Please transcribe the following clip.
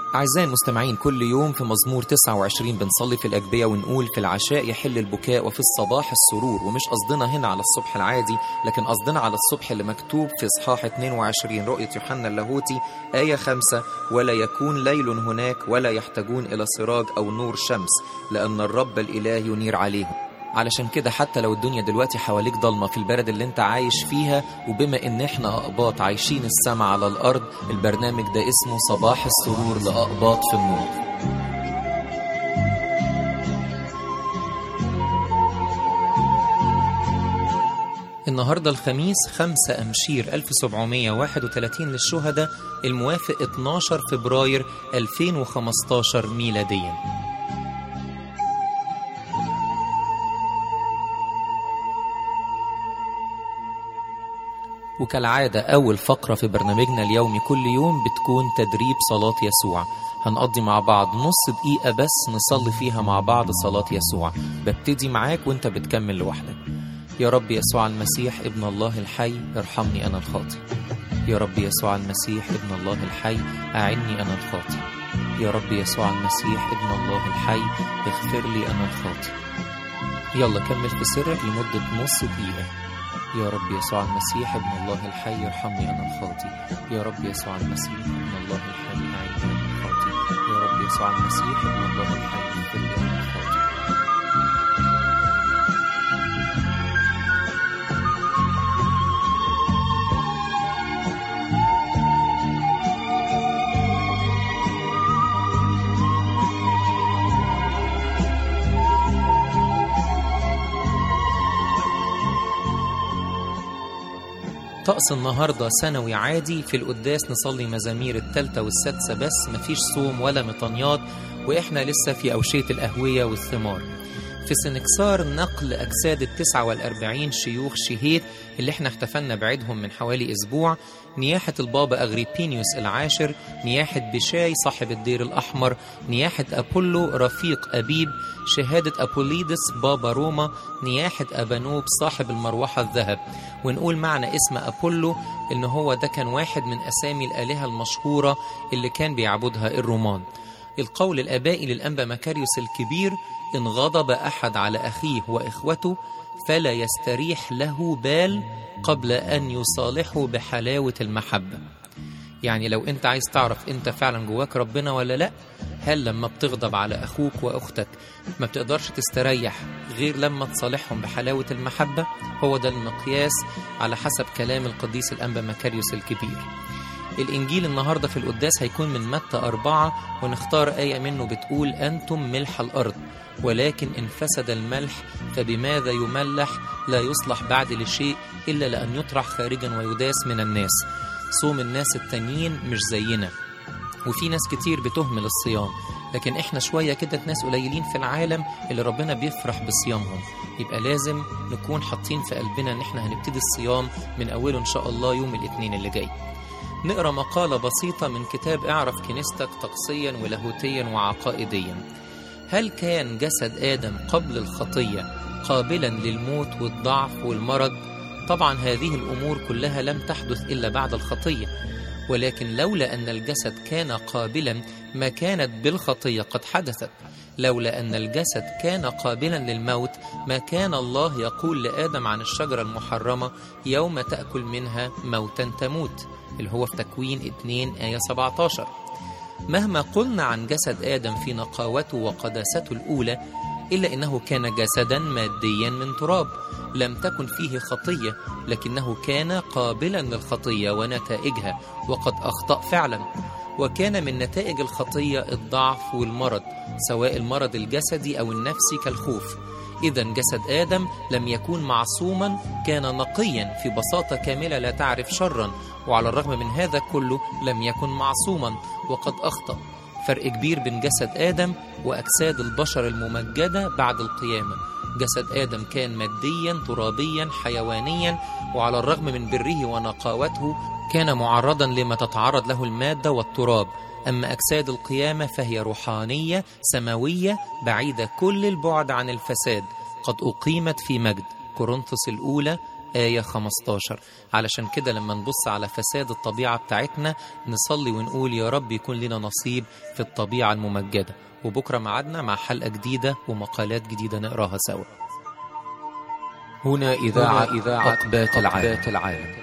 أعزائي المستمعين كل يوم في مزمور 29 بنصلي في الأجبية ونقول في العشاء يحل البكاء وفي الصباح السرور ومش قصدنا هنا على الصبح العادي لكن قصدنا على الصبح اللي مكتوب في إصحاح 22 رؤية يوحنا اللاهوتي آية 5 ولا يكون ليل هناك ولا يحتاجون إلى سراج أو نور شمس لأن الرب الإله ينير عليهم علشان كده حتى لو الدنيا دلوقتي حواليك ضلمة في البلد اللي انت عايش فيها وبما ان احنا اقباط عايشين السما على الارض البرنامج ده اسمه صباح السرور لاقباط في النور النهاردة الخميس 5 أمشير 1731 للشهداء الموافق 12 فبراير 2015 ميلادياً وكالعادة أول فقرة في برنامجنا اليومي كل يوم بتكون تدريب صلاة يسوع هنقضي مع بعض نص دقيقة بس نصلي فيها مع بعض صلاة يسوع ببتدي معاك وانت بتكمل لوحدك يا رب يسوع المسيح ابن الله الحي ارحمني أنا الخاطي يا رب يسوع المسيح ابن الله الحي أعني أنا الخاطي يا رب يسوع المسيح ابن الله الحي اغفر لي أنا الخاطي يلا كمل في سرك لمدة نص دقيقة يا رب يسوع المسيح ابن الله الحي ارحمني انا الخاطي يا رب يسوع المسيح ابن الله الحي اعني انا الخاطي يا رب يسوع المسيح ابن الله الحي اغفر لي انا الخاطي طقس النهارده سنوي عادي في القداس نصلي مزامير التالتة والسادسة بس مفيش صوم ولا مطنيات واحنا لسه في أوشية القهوية والثمار في سنكسار نقل أجساد التسعة والأربعين شيوخ شهيد اللي احنا احتفلنا بعيدهم من حوالي أسبوع نياحة البابا أغريبينيوس العاشر نياحة بشاي صاحب الدير الأحمر نياحة أبولو رفيق أبيب شهادة أبوليدس بابا روما نياحة أبانوب صاحب المروحة الذهب ونقول معنى اسم أبولو إن هو ده كان واحد من أسامي الآلهة المشهورة اللي كان بيعبدها الرومان القول الآبائي للأنبا مكاريوس الكبير إن غضب أحد على أخيه وإخوته فلا يستريح له بال قبل أن يصالحه بحلاوة المحبة يعني لو أنت عايز تعرف أنت فعلا جواك ربنا ولا لأ هل لما بتغضب على أخوك وأختك ما بتقدرش تستريح غير لما تصالحهم بحلاوة المحبة هو ده المقياس على حسب كلام القديس الأنبا مكاريوس الكبير الإنجيل النهاردة في القداس هيكون من متى أربعة ونختار آية منه بتقول أنتم ملح الأرض ولكن إن فسد الملح فبماذا يملح لا يصلح بعد لشيء إلا لأن يطرح خارجا ويداس من الناس صوم الناس التانيين مش زينا وفي ناس كتير بتهمل الصيام لكن احنا شوية كده ناس قليلين في العالم اللي ربنا بيفرح بصيامهم يبقى لازم نكون حاطين في قلبنا ان احنا هنبتدي الصيام من اوله ان شاء الله يوم الاثنين اللي جاي نقرا مقالة بسيطة من كتاب اعرف كنيستك طقسيا ولاهوتيا وعقائديا هل كان جسد آدم قبل الخطية قابلا للموت والضعف والمرض؟ طبعا هذه الأمور كلها لم تحدث إلا بعد الخطية ولكن لولا أن الجسد كان قابلا ما كانت بالخطية قد حدثت لولا أن الجسد كان قابلا للموت ما كان الله يقول لآدم عن الشجرة المحرمة يوم تأكل منها موتا تموت اللي هو في تكوين 2 آية 17 مهما قلنا عن جسد آدم في نقاوته وقداسته الأولى إلا إنه كان جسدا ماديا من تراب لم تكن فيه خطية لكنه كان قابلا للخطية ونتائجها وقد أخطأ فعلا وكان من نتائج الخطية الضعف والمرض سواء المرض الجسدي أو النفسي كالخوف إذا جسد آدم لم يكون معصوما كان نقيا في بساطة كاملة لا تعرف شرا وعلى الرغم من هذا كله لم يكن معصوما وقد أخطأ فرق كبير بين جسد آدم وأجساد البشر الممجدة بعد القيامة جسد آدم كان ماديا ترابيا حيوانيا وعلى الرغم من بره ونقاوته كان معرضا لما تتعرض له المادة والتراب أما أجساد القيامة فهي روحانية سماوية بعيدة كل البعد عن الفساد قد أقيمت في مجد كورنثوس الأولى آية 15 علشان كده لما نبص على فساد الطبيعة بتاعتنا نصلي ونقول يا رب يكون لنا نصيب في الطبيعة الممجدة وبكرة معادنا مع حلقة جديدة ومقالات جديدة نقراها سوا هنا إذاعة هنا إذاعة أقبات العالم العالم